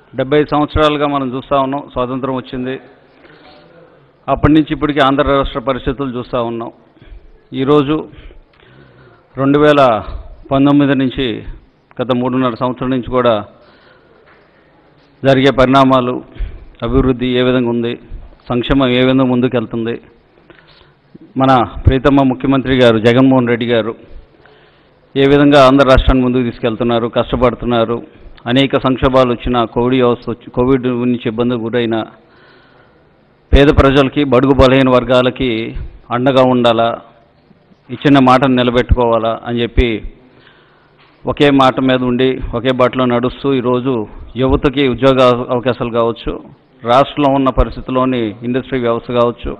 డెబ్బై సంవత్సరాలుగా మనం చూస్తూ ఉన్నాం స్వాతంత్రం వచ్చింది అప్పటి నుంచి ఇప్పటికీ ఆంధ్ర రాష్ట్ర పరిస్థితులు చూస్తూ ఉన్నాం ఈరోజు రెండు వేల పంతొమ్మిది నుంచి గత మూడున్నర సంవత్సరం నుంచి కూడా జరిగే పరిణామాలు అభివృద్ధి ఏ విధంగా ఉంది సంక్షేమం ఏ విధంగా ముందుకెళ్తుంది మన ప్రీతమ్మ ముఖ్యమంత్రి గారు జగన్మోహన్ రెడ్డి గారు ఏ విధంగా ఆంధ్ర రాష్ట్రాన్ని ముందుకు తీసుకెళ్తున్నారు కష్టపడుతున్నారు అనేక సంక్షోభాలు వచ్చిన కోవిడ్ వ్యవస్థ వచ్చి కోవిడ్ నుంచి ఇబ్బందులు గురైన పేద ప్రజలకి బడుగు బలహీన వర్గాలకి అండగా ఉండాలా ఇచ్చిన మాటను నిలబెట్టుకోవాలా అని చెప్పి ఒకే మాట మీద ఉండి ఒకే బాటలో నడుస్తూ ఈరోజు యువతకి ఉద్యోగ అవకాశాలు కావచ్చు రాష్ట్రంలో ఉన్న పరిస్థితుల్లోని ఇండస్ట్రీ వ్యవస్థ కావచ్చు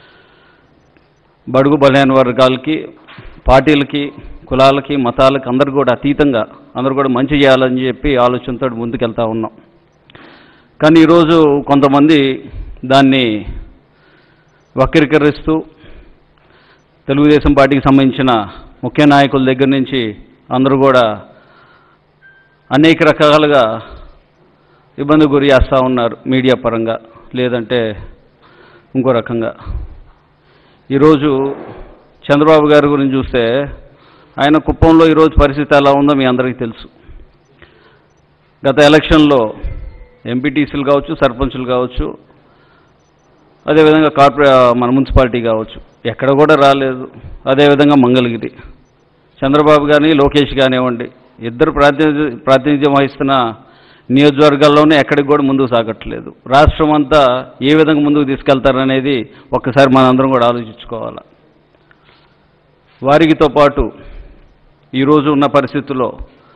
బడుగు బలహీన వర్గాలకి పార్టీలకి కులాలకి మతాలకి అందరు కూడా అతీతంగా అందరూ కూడా మంచి చేయాలని చెప్పి ఆలోచనతో ముందుకెళ్తా ఉన్నాం కానీ ఈరోజు కొంతమంది దాన్ని వక్రీకరిస్తూ తెలుగుదేశం పార్టీకి సంబంధించిన ముఖ్య నాయకుల దగ్గర నుంచి అందరూ కూడా అనేక రకాలుగా ఇబ్బంది గురి చేస్తూ ఉన్నారు మీడియా పరంగా లేదంటే ఇంకో రకంగా ఈరోజు చంద్రబాబు గారి గురించి చూస్తే ఆయన కుప్పంలో ఈరోజు పరిస్థితి ఎలా ఉందో మీ అందరికీ తెలుసు గత ఎలక్షన్లో ఎంపీటీసీలు కావచ్చు సర్పంచులు కావచ్చు అదేవిధంగా కార్పొరే మన మున్సిపాలిటీ కావచ్చు ఎక్కడ కూడా రాలేదు అదేవిధంగా మంగళగిరి చంద్రబాబు కానీ లోకేష్ కానివ్వండి ఇద్దరు ప్రాతినిధ్యం ప్రాతినిధ్యం వహిస్తున్న నియోజకవర్గాల్లోనే ఎక్కడికి కూడా ముందుకు సాగట్లేదు రాష్ట్రం అంతా ఏ విధంగా ముందుకు తీసుకెళ్తారనేది ఒక్కసారి మనందరం కూడా ఆలోచించుకోవాలి వారికితో పాటు ఈరోజు ఉన్న పరిస్థితుల్లో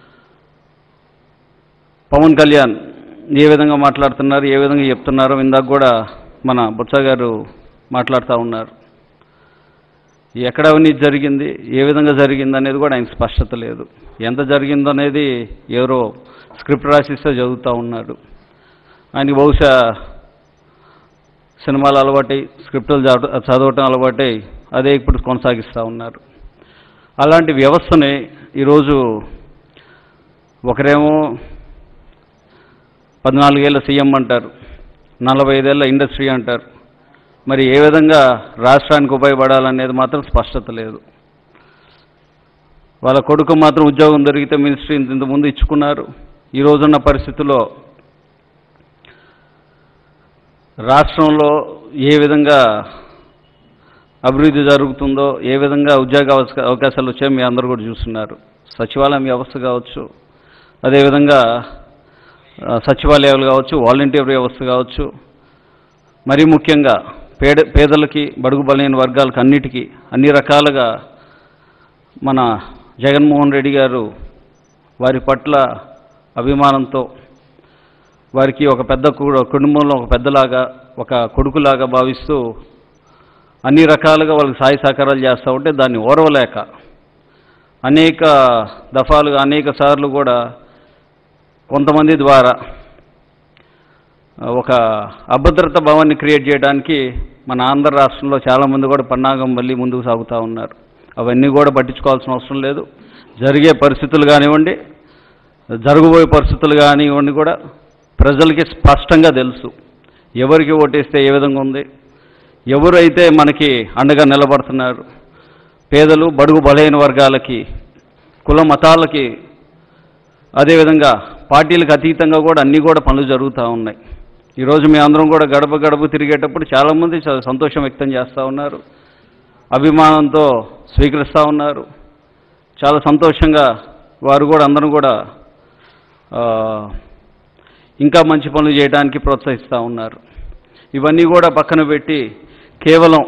పవన్ కళ్యాణ్ ఏ విధంగా మాట్లాడుతున్నారు ఏ విధంగా చెప్తున్నారో ఇందాక కూడా మన బుత్స గారు మాట్లాడుతూ ఉన్నారు ఎక్కడ అవినీతి జరిగింది ఏ విధంగా జరిగింది అనేది కూడా ఆయన స్పష్టత లేదు ఎంత జరిగిందో అనేది ఎవరో స్క్రిప్ట్ రాసిస్తే చదువుతూ ఉన్నాడు ఆయనకి బహుశా సినిమాలు అలవాటై స్క్రిప్టులు చదవ- చదవటం అలవాటై అదే ఇప్పుడు కొనసాగిస్తూ ఉన్నారు అలాంటి వ్యవస్థని ఈరోజు ఒకరేమో పద్నాలుగేళ్ళ సీఎం అంటారు నలభై ఐదేళ్ల ఇండస్ట్రీ అంటారు మరి ఏ విధంగా రాష్ట్రానికి ఉపయోగపడాలనేది మాత్రం స్పష్టత లేదు వాళ్ళ కొడుకు మాత్రం ఉద్యోగం దొరికితే మినిస్ట్రీ ఇంత ఇంత ముందు ఇచ్చుకున్నారు ఈ రోజున్న పరిస్థితుల్లో రాష్ట్రంలో ఏ విధంగా అభివృద్ధి జరుగుతుందో ఏ విధంగా ఉద్యోగ అవస- అవకాశాలు వచ్చాయో మీ అందరూ కూడా చూస్తున్నారు సచివాలయం వ్యవస్థ కావచ్చు అదేవిధంగా ఆ, సచివాలయాలు కావచ్చు వాలంటీర్ వ్యవస్థ కావచ్చు మరీ ముఖ్యంగా పేద పేదలకి బడుగు బలైన వర్గాలకు అన్నిటికీ అన్ని రకాలుగా మన జగన్మోహన్ రెడ్డి గారు వారి పట్ల అభిమానంతో వారికి ఒక పెద్ద కు- కుటుంబంలో ఒక పెద్దలాగా ఒక కొడుకులాగా భావిస్తూ అన్ని రకాలుగా వాళ్ళకి సాయ సహకారాలు చేస్తూ ఉంటే దాన్ని ఓర్వలేక అనేక దఫాలుగా అనేక సార్లు కూడా కొంతమంది ద్వారా ఆ, ఒక అభద్రత భావాన్ని క్రియేట్ చేయడానికి మన ఆంధ్ర రాష్ట్రంలో చాలామంది కూడా పన్నాగం మళ్ళీ ముందుకు సాగుతూ ఉన్నారు అవన్నీ కూడా పట్టించుకోవాల్సిన అవసరం లేదు జరిగే పరిస్థితులు కానివ్వండి జరగబోయే పరిస్థితులు కానివ్వండి కూడా ప్రజలకి స్పష్టంగా తెలుసు ఎవరికి ఓటేస్తే ఏ విధంగా ఉంది ఎవరైతే మనకి అండగా నిలబడుతున్నారు పేదలు బడుగు బలైన వర్గాలకి కుల మతాలకి అదేవిధంగా పార్టీలకు అతీతంగా కూడా అన్నీ కూడా పనులు జరుగుతూ ఉన్నాయి ఈరోజు మీ అందరం కూడా గడప గడప తిరిగేటప్పుడు చాలామంది చాలా సంతోషం వ్యక్తం చేస్తూ ఉన్నారు అభిమానంతో స్వీకరిస్తూ ఉన్నారు చాలా సంతోషంగా వారు కూడా అందరూ కూడా ఆ, ఇంకా మంచి పనులు చేయడానికి ప్రోత్సహిస్తూ ఉన్నారు ఇవన్నీ కూడా పక్కన పెట్టి కేవలం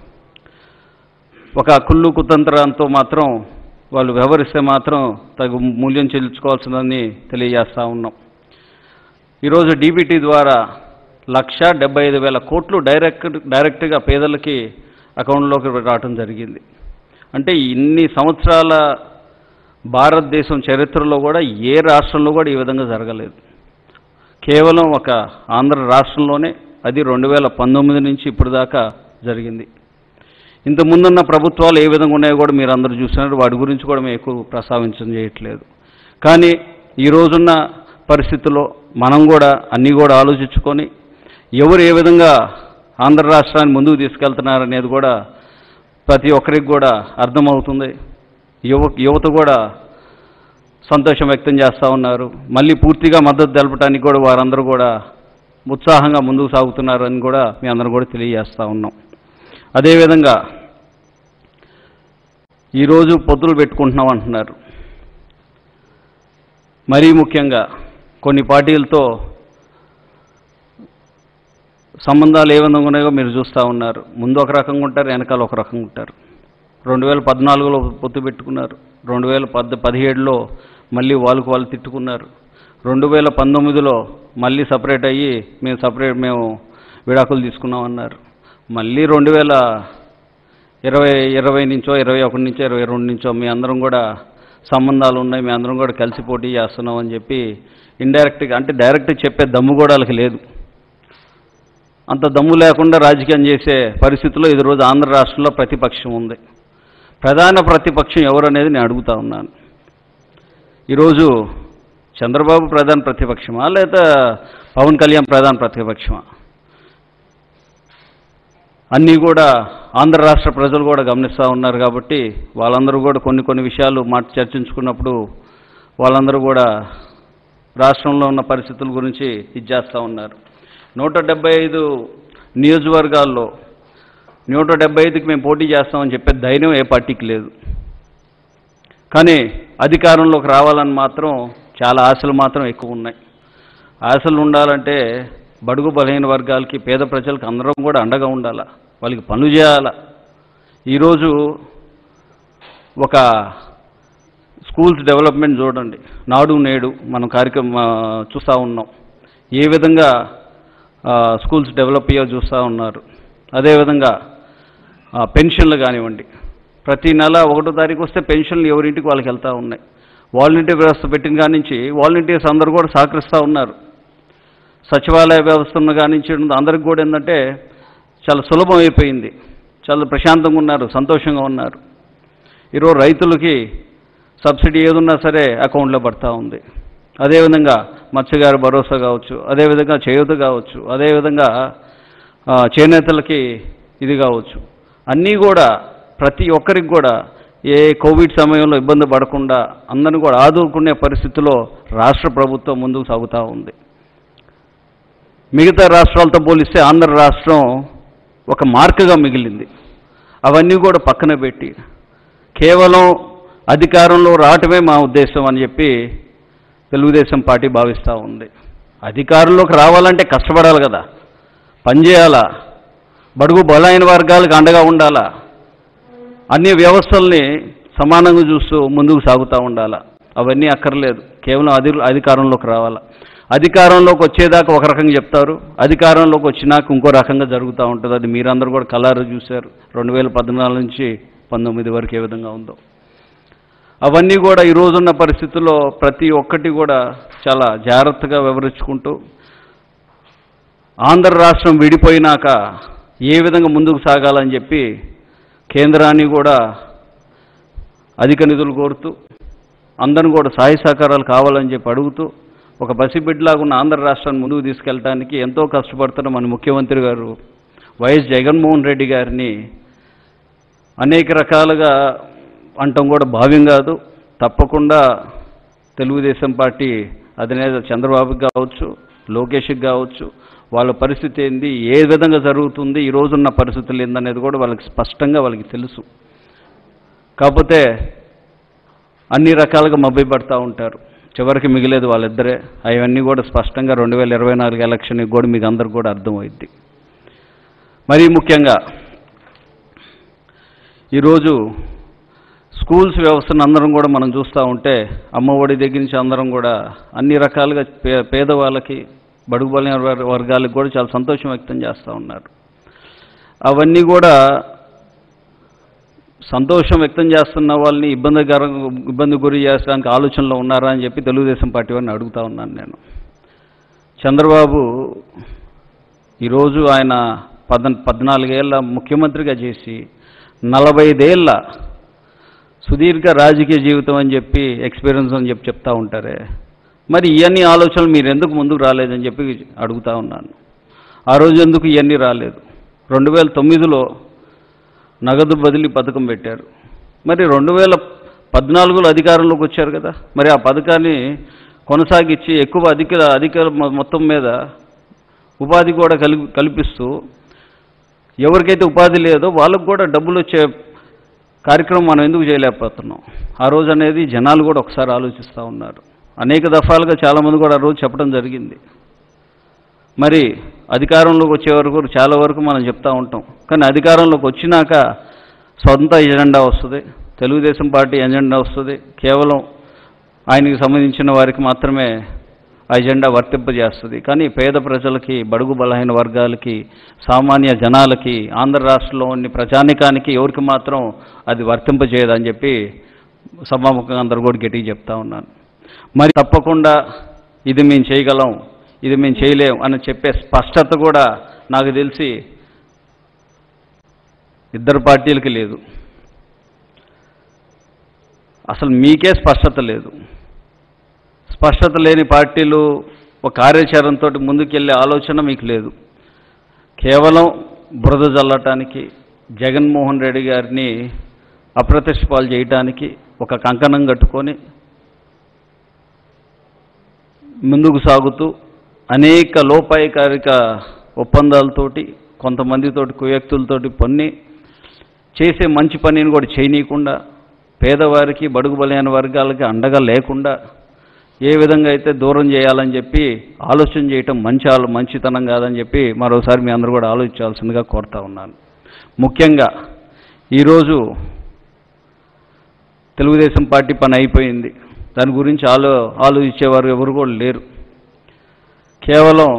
ఒక కుళ్ళు కుతంత్రంతో మాత్రం వాళ్ళు వ్యవహరిస్తే మాత్రం తగు మూల్యం చెల్లించుకోవాల్సిందని తెలియజేస్తూ ఉన్నాం ఈరోజు డీబీటీ ద్వారా లక్ష డెబ్బై ఐదు వేల కోట్లు డైరెక్ట్ డైరెక్ట్గా పేదలకి అకౌంట్లోకి రావటం జరిగింది అంటే ఇన్ని సంవత్సరాల భారతదేశం చరిత్రలో కూడా ఏ రాష్ట్రంలో కూడా ఈ విధంగా జరగలేదు కేవలం ఒక ఆంధ్ర రాష్ట్రంలోనే అది రెండు వేల పంతొమ్మిది నుంచి ఇప్పుడు దాకా జరిగింది ఇంత ముందున్న ప్రభుత్వాలు ఏ విధంగా ఉన్నాయో కూడా మీరు అందరూ చూస్తున్నారు వాటి గురించి కూడా మేము ఎక్కువ ప్రస్తావించడం చేయట్లేదు కానీ ఈ రోజున్న పరిస్థితుల్లో మనం కూడా అన్నీ కూడా ఆలోచించుకొని ఎవరు ఏ విధంగా ఆంధ్ర రాష్ట్రాన్ని ముందుకు తీసుకెళ్తున్నారనేది కూడా ప్రతి ఒక్కరికి కూడా అర్థమవుతుంది యువ యువత కూడా సంతోషం వ్యక్తం చేస్తూ ఉన్నారు మళ్ళీ పూర్తిగా మద్దతు తెలపడానికి కూడా వారందరూ కూడా ఉత్సాహంగా ముందుకు సాగుతున్నారని కూడా మీ అందరం కూడా తెలియజేస్తూ ఉన్నాం అదేవిధంగా ఈరోజు పొత్తులు పెట్టుకుంటున్నాం అంటున్నారు మరీ ముఖ్యంగా కొన్ని పార్టీలతో సంబంధాలు ఏ విధంగా ఉన్నాయో మీరు చూస్తూ ఉన్నారు ముందు ఒక రకంగా ఉంటారు వెనకాల ఒక రకంగా ఉంటారు రెండు వేల పద్నాలుగులో పొత్తు పెట్టుకున్నారు రెండు వేల పద్ పదిహేడులో మళ్ళీ వాళ్ళకు వాళ్ళు తిట్టుకున్నారు రెండు వేల పంతొమ్మిదిలో మళ్ళీ సపరేట్ అయ్యి మేము సపరేట్ మేము విడాకులు తీసుకున్నాం అన్నారు మళ్ళీ రెండు వేల ఇరవై ఇరవై నుంచో ఇరవై ఒకటి నుంచో ఇరవై రెండు నుంచో మీ అందరం కూడా సంబంధాలు ఉన్నాయి మీ అందరం కూడా కలిసి పోటీ చేస్తున్నాం అని చెప్పి ఇండైరెక్ట్గా అంటే డైరెక్ట్ చెప్పే దమ్ము కూడా వాళ్ళకి లేదు అంత దమ్ము లేకుండా రాజకీయం చేసే పరిస్థితిలో ఇది రోజు ఆంధ్ర రాష్ట్రంలో ప్రతిపక్షం ఉంది ప్రధాన ప్రతిపక్షం ఎవరు అనేది నేను అడుగుతా ఉన్నాను ఈరోజు చంద్రబాబు ప్రధాన ప్రతిపక్షమా లేదా పవన్ కళ్యాణ్ ప్రధాన ప్రతిపక్షమా అన్నీ కూడా ఆంధ్ర రాష్ట్ర ప్రజలు కూడా గమనిస్తూ ఉన్నారు కాబట్టి వాళ్ళందరూ కూడా కొన్ని కొన్ని విషయాలు మాట చర్చించుకున్నప్పుడు వాళ్ళందరూ కూడా రాష్ట్రంలో ఉన్న పరిస్థితుల గురించి ఇది చేస్తూ ఉన్నారు నూట డెబ్బై ఐదు నియోజకవర్గాల్లో నూట డెబ్బై ఐదుకి మేము పోటీ చేస్తామని చెప్పే ధైర్యం ఏ పార్టీకి లేదు కానీ అధికారంలోకి రావాలని మాత్రం చాలా ఆశలు మాత్రం ఎక్కువ ఉన్నాయి ఆశలు ఉండాలంటే బడుగు బలహీన వర్గాలకి పేద ప్రజలకు అందరం కూడా అండగా ఉండాలా వాళ్ళకి పనులు చేయాలా ఈరోజు ఒక స్కూల్స్ డెవలప్మెంట్ చూడండి నాడు నేడు మనం కార్యక్రమం ఆ, చూస్తూ ఉన్నాం ఏ విధంగా ఆ, స్కూల్స్ డెవలప్ అయ్యో చూస్తూ ఉన్నారు అదేవిధంగా ఆ, పెన్షన్లు కానివ్వండి ప్రతి నెల ఒకటో తారీఖు వస్తే పెన్షన్లు ఎవరింటికి వాళ్ళకి వెళ్తూ ఉన్నాయి వాలంటీర్ వ్యవస్థ పెట్టిన కాడి నుంచి వాలంటీర్స్ అందరూ కూడా సహకరిస్తూ ఉన్నారు సచివాలయ వ్యవస్థ ఉన్న కాడి నుంచి ఉన్న అందరికి కూడా ఏంటంటే చాలా సులభం అయిపోయింది చాలా ప్రశాంతంగా ఉన్నారు సంతోషంగా ఉన్నారు ఈరోజు రైతులకి సబ్సిడీ ఏదున్నా సరే అకౌంట్లో పడతా ఉంది అదేవిధంగా మత్స్యగారి భరోసా కావచ్చు అదేవిధంగా చేయూత కావచ్చు అదేవిధంగా ఆ, చేనేతలకి ఇది కావచ్చు అన్నీ కూడా ప్రతి ఒక్కరికి కూడా ఏ కోవిడ్ సమయంలో ఇబ్బంది పడకుండా అందరిని కూడా ఆదుకునే పరిస్థితిలో రాష్ట్ర ప్రభుత్వం ముందుకు సాగుతూ ఉంది మిగతా రాష్ట్రాలతో పోలిస్తే ఆంధ్ర రాష్ట్రం ఒక మార్కుగా మిగిలింది అవన్నీ కూడా పక్కన పెట్టి కేవలం అధికారంలో రావటమే మా ఉద్దేశం అని చెప్పి తెలుగుదేశం పార్టీ భావిస్తూ ఉంది అధికారంలోకి రావాలంటే కష్టపడాలి కదా పనిచేయాలా బడుగు బలైన వర్గాలకు అండగా ఉండాలా అన్ని వ్యవస్థల్ని సమానంగా చూస్తూ ముందుకు సాగుతూ ఉండాలా అవన్నీ అక్కర్లేదు కేవలం అధి అధికారంలోకి రావాలా అధికారంలోకి వచ్చేదాకా ఒక రకంగా చెప్తారు అధికారంలోకి వచ్చినాక ఇంకో రకంగా జరుగుతూ ఉంటుంది అది మీరందరూ కూడా కలర్ చూశారు రెండు వేల పద్నాలుగు నుంచి పంతొమ్మిది వరకు ఏ విధంగా ఉందో అవన్నీ కూడా ఈ రోజున్న పరిస్థితుల్లో ప్రతి ఒక్కటి కూడా చాలా జాగ్రత్తగా వివరించుకుంటూ ఆంధ్ర రాష్ట్రం విడిపోయినాక ఏ విధంగా ముందుకు సాగాలని చెప్పి కేంద్రాన్ని కూడా అధిక నిధులు కోరుతూ అందరిని కూడా సహాయ సహకారాలు కావాలని చెప్పి అడుగుతూ ఒక బసిబిడ్లాగా ఉన్న ఆంధ్ర రాష్ట్రాన్ని ముందుకు తీసుకెళ్ళడానికి ఎంతో కష్టపడుతున్న మన ముఖ్యమంత్రి గారు వైఎస్ జగన్మోహన్ రెడ్డి గారిని అనేక రకాలుగా అంటాం కూడా భావ్యం కాదు తప్పకుండా తెలుగుదేశం పార్టీ అధినేత చంద్రబాబుకి కావచ్చు లోకేష్కి కావచ్చు వాళ్ళ పరిస్థితి ఏంది ఏ విధంగా జరుగుతుంది ఈ రోజున్న పరిస్థితులు ఏందనేది కూడా వాళ్ళకి స్పష్టంగా వాళ్ళకి తెలుసు కాకపోతే అన్ని రకాలుగా మభ్యపడతా ఉంటారు చివరికి మిగిలేదు వాళ్ళిద్దరే అవన్నీ కూడా స్పష్టంగా రెండు వేల ఇరవై నాలుగు ఎలక్షన్కి కూడా మీకు అందరికి కూడా అర్థమైద్ది మరీ ముఖ్యంగా ఈరోజు స్కూల్స్ వ్యవస్థను అందరం కూడా మనం చూస్తూ ఉంటే అమ్మఒడి దగ్గర నుంచి అందరం కూడా అన్ని రకాలుగా పే పేదవాళ్ళకి బడుగు బలైన వర్- వర్గాలకు కూడా చాలా సంతోషం వ్యక్తం చేస్తూ ఉన్నారు అవన్నీ కూడా సంతోషం వ్యక్తం చేస్తున్న వాళ్ళని ఇబ్బందికర ఇబ్బంది గురి చేసడానికి ఆలోచనలో ఉన్నారా అని చెప్పి తెలుగుదేశం పార్టీ వారిని అడుగుతా ఉన్నాను నేను చంద్రబాబు ఈరోజు ఆయన పద పద్నాలుగేళ్ల ముఖ్యమంత్రిగా చేసి నలభై ఐదేళ్ల సుదీర్ఘ రాజకీయ జీవితం అని చెప్పి ఎక్స్పీరియన్స్ అని చెప్పి చెప్తా ఉంటారే మరి ఇవన్నీ ఆలోచనలు మీరు ఎందుకు ముందుకు రాలేదని చెప్పి అడుగుతా ఉన్నాను ఆ రోజు ఎందుకు ఇవన్నీ రాలేదు రెండు వేల తొమ్మిదిలో నగదు బదిలీ పథకం పెట్టారు మరి రెండు వేల పద్నాలుగులో అధికారంలోకి వచ్చారు కదా మరి ఆ పథకాన్ని కొనసాగించి ఎక్కువ అధిక అధిక మొ- మొత్తం మీద ఉపాధి కూడా కలి కల్పిస్తూ ఎవరికైతే ఉపాధి లేదో వాళ్ళకు కూడా డబ్బులు వచ్చే కార్యక్రమం మనం ఎందుకు చేయలేకపోతున్నాం ఆ రోజు అనేది జనాలు కూడా ఒకసారి ఆలోచిస్తూ ఉన్నారు అనేక దఫాలుగా చాలామంది కూడా ఆ రోజు చెప్పడం జరిగింది మరి అధికారంలోకి వచ్చే వరకు చాలా వరకు మనం చెప్తా ఉంటాం కానీ అధికారంలోకి వచ్చినాక సొంత ఎజెండా వస్తుంది తెలుగుదేశం పార్టీ ఎజెండా వస్తుంది కేవలం ఆయనకి సంబంధించిన వారికి మాత్రమే ఆ ఎజెండా వర్తింపజేస్తుంది కానీ పేద ప్రజలకి బడుగు బలహీన వర్గాలకి సామాన్య జనాలకి ఆంధ్ర రాష్ట్రంలోని ప్రజానికానికి ఎవరికి మాత్రం అది వర్తింపజేయదని చెప్పి సభాముఖంగా అందరు కూడా గట్టిగా చెప్తా ఉన్నాను మరి తప్పకుండా ఇది మేము చేయగలం ఇది మేము చేయలేం అని చెప్పే స్పష్టత కూడా నాకు తెలిసి ఇద్దరు పార్టీలకి లేదు అసలు మీకే స్పష్టత లేదు స్పష్టత లేని పార్టీలు ఒక కార్యాచరణతో ముందుకెళ్ళే ఆలోచన మీకు లేదు కేవలం బురద జల్లటానికి జగన్మోహన్ రెడ్డి గారిని అప్రతిష్ట పాలు చేయటానికి ఒక కంకణం కట్టుకొని ముందుకు సాగుతూ అనేక లోపాయకారిక ఒప్పందాలతోటి కొంతమందితోటి కుయక్తులతోటి పొన్ని చేసే మంచి పనిని కూడా చేయనీయకుండా పేదవారికి బడుగు బలైన వర్గాలకి అండగా లేకుండా ఏ విధంగా అయితే దూరం చేయాలని చెప్పి ఆలోచన చేయటం మంచి ఆలో మంచితనం కాదని చెప్పి మరోసారి మీ అందరూ కూడా ఆలోచించాల్సిందిగా కోరుతా ఉన్నాను ముఖ్యంగా ఈరోజు తెలుగుదేశం పార్టీ పని అయిపోయింది దాని గురించి ఆలో ఆలోచించేవారు ఎవరు కూడా లేరు కేవలం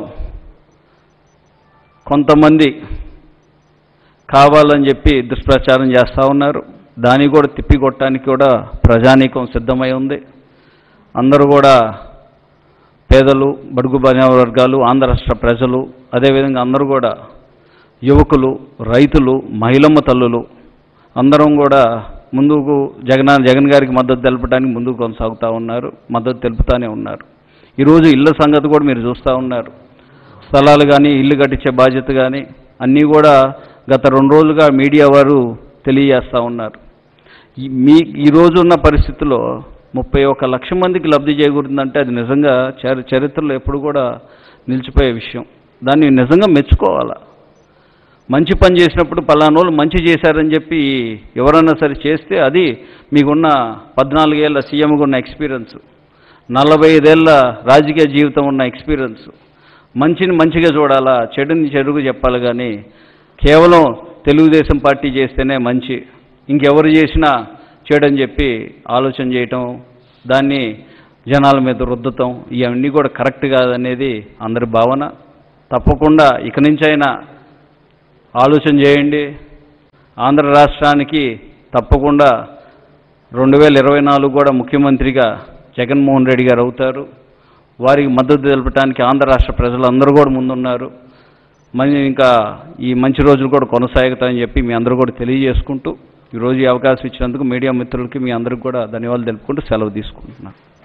కొంతమంది కావాలని చెప్పి దుష్ప్రచారం చేస్తూ ఉన్నారు దాన్ని కూడా తిప్పికొట్టడానికి కూడా ప్రజానీకం సిద్ధమై ఉంది అందరూ కూడా పేదలు బడుగు బలైన వర్గాలు ఆంధ్ర రాష్ట్ర ప్రజలు అదేవిధంగా అందరూ కూడా యువకులు రైతులు మహిళమ్మ తల్లులు అందరం కూడా ముందుకు జగన్ జగన్ గారికి మద్దతు తెలపడానికి ముందుకు కొనసాగుతూ ఉన్నారు మద్దతు తెలుపుతానే ఉన్నారు ఈరోజు ఇళ్ళ సంగతి కూడా మీరు చూస్తూ ఉన్నారు స్థలాలు కానీ ఇల్లు కట్టించే బాధ్యత కానీ అన్నీ కూడా గత రెండు రోజులుగా మీడియా వారు తెలియజేస్తూ ఉన్నారు ఈ- మీ ఈరోజు ఉన్న పరిస్థితుల్లో ముప్పై ఒక్క లక్ష మందికి లబ్ధి చేకూరుతుందంటే అది నిజంగా చరి చరిత్రలో ఎప్పుడు కూడా నిలిచిపోయే విషయం దాన్ని నిజంగా మెచ్చుకోవాలా మంచి పని చేసినప్పుడు పలానోళ్ళు మంచి చేశారని చెప్పి ఎవరన్నా సరే చేస్తే అది మీకున్న పద్నాలుగేళ్ల సీఎంగా ఉన్న ఎక్స్పీరియన్స్ నలభై ఐదేళ్ల రాజకీయ జీవితం ఉన్న ఎక్స్పీరియన్స్ మంచిని మంచిగా చూడాలా చెడుని చెడుగా చెప్పాలి కానీ కేవలం తెలుగుదేశం పార్టీ చేస్తేనే మంచి ఇంకెవరు చేసినా చెడని చెప్పి ఆలోచన చేయటం దాన్ని జనాల మీద రుద్దటం ఇవన్నీ కూడా కరెక్ట్ కాదనేది అందరి భావన తప్పకుండా ఇక నుంచైనా ఆలోచన చేయండి ఆంధ్ర రాష్ట్రానికి తప్పకుండా రెండు వేల ఇరవై నాలుగు కూడా ముఖ్యమంత్రిగా జగన్మోహన్ రెడ్డి గారు అవుతారు వారికి మద్దతు తెలపడానికి ఆంధ్ర రాష్ట్ర ప్రజలందరూ కూడా ముందున్నారు మరి ఇంకా ఈ మంచి రోజులు కూడా కొనసాగుతాయని చెప్పి మీ అందరూ కూడా తెలియజేసుకుంటూ ఈరోజు ఈ అవకాశం ఇచ్చినందుకు మీడియా మిత్రులకి మీ అందరికి కూడా ధన్యవాదాలు తెలుపుకుంటూ సెలవు తీసుకుంటున్నాను